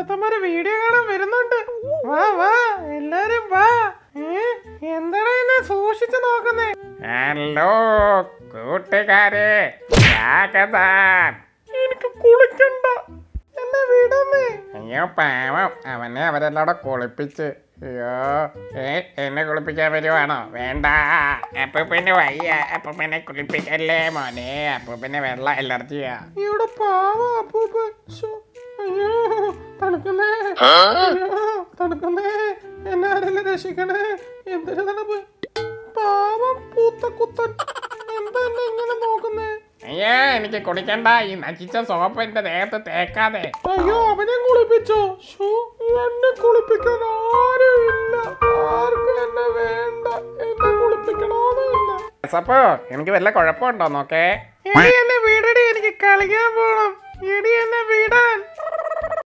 ഒരുത്തന്മാര് video കാണാൻ വരുന്നുണ്ട് വാ വാ എല്ലാരും വാ ഏ എന്താണ് എന്നെ സൂക്ഷിച്ചു നോക്കുന്നേ ഹലോ കൂട്ടുകാരെ സ്വാഗതം എനിക്ക് കുളിക്കണ്ട എന്നെ വിടന്നേ അയ്യോ പാവം അവനെ അവരെല്ലാം കുളിപ്പിച്ച് അയ്യോ ഏ എന്നെ കുളിപ്പിക്കാൻ വരുവാണോ വേണ്ട അപ്പൊ പിന്നെ വയ്യ അപ്പൊ പിന്നെ കുളിപ്പിക്കല്ലേ മോനെ അപ്പൊ പിന്നെ വെള്ളം അലർജിയാ ഇവിടെ പാവ അപ്പൂപ്പൻ ശ്ശോ, അയ്യോ തണുക്കുന്നേ അയ്യോ തണുക്കുന്നേ എന്നെ ആരെല്ലാം രക്ഷിക്കണേ എന്തൊരു തണുപ്പ് പാവം പൂത്ത കുത്തൻ എന്താ എന്നെ ഇങ്ങനെ നോക്കുന്നേ അയ്യോ എനിക്ക് കുളിക്കണ്ട ഈ നശിച്ച സോപ്പ് എന്റെ ദേഹത്ത് തേക്കാതെ അയ്യോ അവനെ കുളിപ്പിച്ചോ ശ്ശോ, എന്നെ കുളിപ്പിക്കാൻ ആരും ഇല്ല ആർക്കും എന്നെ വേണ്ട എന്നെ കുളിപ്പിക്കണമെന്നില്ല സപ്പോ എനിക്ക് വല്ല കുഴപ്പമുണ്ടോ നോക്കേ എടി എന്നെ വീടടി എനിക്ക് കളിക്കാൻ പോണം എടി എന്നെ വിടാൻ